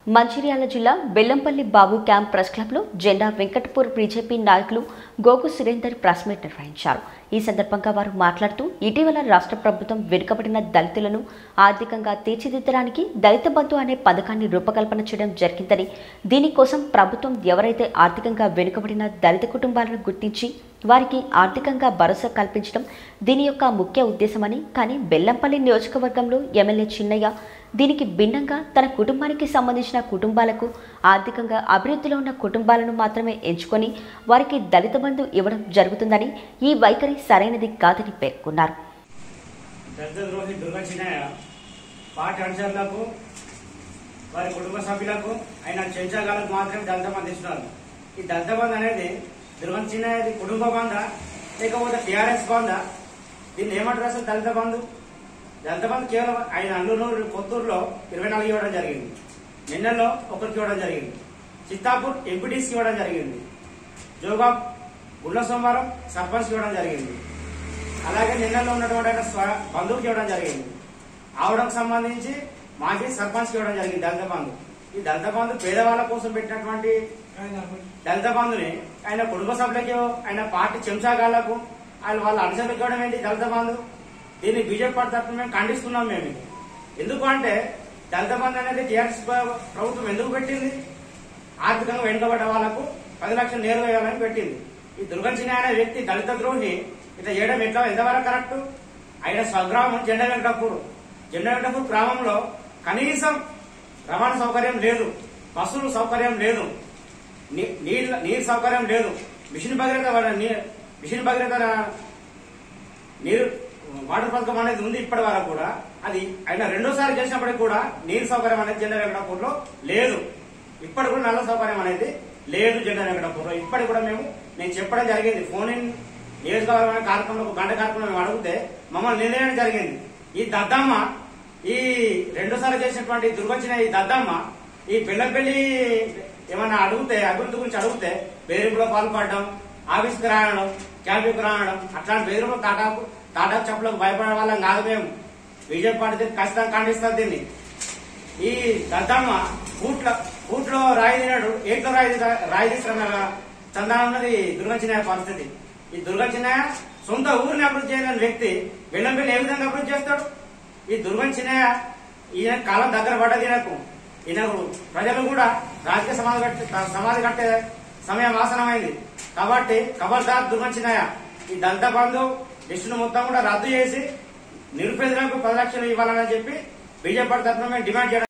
మంచిర్యాల జిల్లా బెల్లంపల్లి బాబు camp press క్లబ్లో జెండా వెంకటపూర్ బీజేపీ నాయకులు గోకు సురేందర్ ప్రెస్ మీట్ నిర్వహించారు ఈ సందర్భంగా వారు మాట్లాడుతూ ఇటీవల రాష్ట్ర ప్రభుత్వం వెనుకబడిన దళితులను ఆర్థికంగా తీర్చిదిద్దడానికి దళిత బంధు అనే పథకాన్ని రూపకల్పన చేయడం జరిగిందని దీనికోసం ప్రభుత్వం ఎవరైతే ఆర్థికంగా వెనుకబడిన దళిత కుటుంబాలను గుర్తించి వారికి ఆర్థికంగా భరోసా కల్పించడం దీని యొక్క ముఖ్య ఉద్దేశమని కానీ బెల్లంపల్లి నియోజకవర్గంలో ఎమ్మెల్యే చిన్నయ్య దీనికి భిన్నంగా తన కుటుంబానికి సంబంధించిన కుటుంబాలకు ఆర్థికంగా అభివృద్ధిలో ఉన్న కుటుంబాలను మాత్రమే ఎంచుకొని వారికి దళిత బంధు ఇవ్వడం జరుగుతుందని ఈ వైఖరి సరైనది కాదని పేర్కొన్నారు దళిత ద్రోహి దుర్గచ్చినయ్య పార్టీ అనుచరులకు వారి కుటుంబ సభ్యులకు ఆయన చెంచగాలకు మాత్రమే దళిత బంధు ఇస్తున్నారు ఈ దళిత బంధు అనేది దుర్గచ్చినయ్యది కుటుంబ బంధ లేకపోతే టీఆర్ఎస్ బంధ దీన్ని ఏమంటారు అసలు దళిత బంధు దళిత బంధు కేవలం ఆయన అల్లూరు కొత్తూరులో ఇరవై నాలుగు ఇవ్వడం జరిగింది నిన్నలో ఒకరికి ఇవ్వడం జరిగింది చిత్తాపూర్ ఎంపీటీసీకి ఇవ్వడం జరిగింది జోగా గుండ్ల సోమవారం సర్పంచ్కి ఇవ్వడం జరిగింది అలాగే నిన్నలో ఉన్నటువంటి ఆయన స్వ బంధువుకి ఇవ్వడం జరిగింది ఆవిడకు సంబంధించి మాజీ సర్పంచ్కి ఇవ్వడం జరిగింది దళిత బంధు ఈ దళిత బంధు పేదవాళ్ళ కోసం పెట్టినటువంటి దళిత బంధుని ఆయన కుటుంబ సభ్యులకి ఆయన పార్టీ చెంచాగాళ్లకు వాళ్ళు వాళ్ళ అనుసరులకు ఇవ్వడం ఏంటి దళిత బంధు దీన్ని బీజేపీ పార్టీ తరఫున మేము ఖండిస్తున్నాం మేము ఇది. ఎందుకు అంటే దళిత బంధు అనేది టీఆర్ఎస్ ప్రభుత్వం ఎందుకు పెట్టింది ఆర్థికంగా వెనుకబడ్డ వాళ్లకు పది లక్షలు నేరుగా ఇవ్వాలని పెట్టింది ఈ దుర్గంచిన అనే వ్యక్తి దళిత ద్రోహి ఇట్లా చేయడం ఎట్లా ఎంతవరకు కరెక్ట్ ఆయన స్వగ్రామం జెండా వెంకటపూర్ జెండా వెంకటపూర్ గ్రామంలో కనీసం రవాణా సౌకర్యం లేదు బస్సులు సౌకర్యం లేదు నీ- నీళ్ళ నీరు సౌకర్యం లేదు మిషన్ భగీరథ వాడ- నీ- మిషన్ భగీరథ నీరు వాటర్ పథకం అనేది ఉంది ఇప్పటి వరకు కూడా అది ఆయన రెండోసారి చేసినప్పటికి కూడా నీరు సౌకర్యం అనేది జెండా వెంకటపూర్ లో లేదు ఇప్పటి కూడా నల్ల సౌకర్యం అనేది లేదు జెండా వెంకటపూర్ లో ఇప్పటికి కూడా మేము నేను చెప్పడం జరిగింది ఫోన్ ఇన్ నియోజకవర్గం అనే కార్యక్రమంలో ఒక గంట కార్యక్రమం మేము అడిగితే మమ్మల్ని నిలయడం జరిగింది ఈ దద్దమ్మ ఈ రెండోసారి చేసినటువంటి దుర్గొచ్చిన ఈ దద్దమ్మ ఈ పిల్లపెల్లి ఏమన్నా అడిగితే అభివృద్ధి గురించి అడిగితే బెదిరింపులో పాల్పడడం ఆఫీస్కి రావడం క్యాబిన్కి రావడం అట్లాంటి బెదిరింపులు తాటాకు తాటాకు చెప్పులకు భయపడే వాళ్ళం కాదు మేము బీజేపీ పార్టీ దీన్ని ఖచ్చితంగా ఖండిస్తారు దీన్ని ఈ దద్దమ్మ కూట్ల కూట్లో రాయి తినాడు ఏట్లో రాయి తి- రాయి తీసుకున్న చందానం ఉన్నది దుర్గంచినాయ పరిస్థితి ఈ దుర్గంచినాయ సొంత ఊరిని అభివృద్ధి చేయలేని వ్యక్తి బెల్లంపల్లి ఏ విధంగా అభివృద్ధి చేస్తాడు ఈ దుర్గంచినాయ ఈయన కాలం దగ్గర పడ్డది ఈయనకు ఈయనకు ప్రజలు కూడా రాజకీయ సమాధి కట్టే సమాధి కట్టే సమయం ఆసనమైంది కాబట్టి కబర్దార్ దుర్గంచినాయ ఈ దళిత బంధు లిస్టును మొత్తం కూడా రద్దు చేసి నిరుపేదలకు పది లక్షలు ఇవ్వాలని చెప్పి బీజేపీ తరఫున మేము డిమాండ్ చేయడం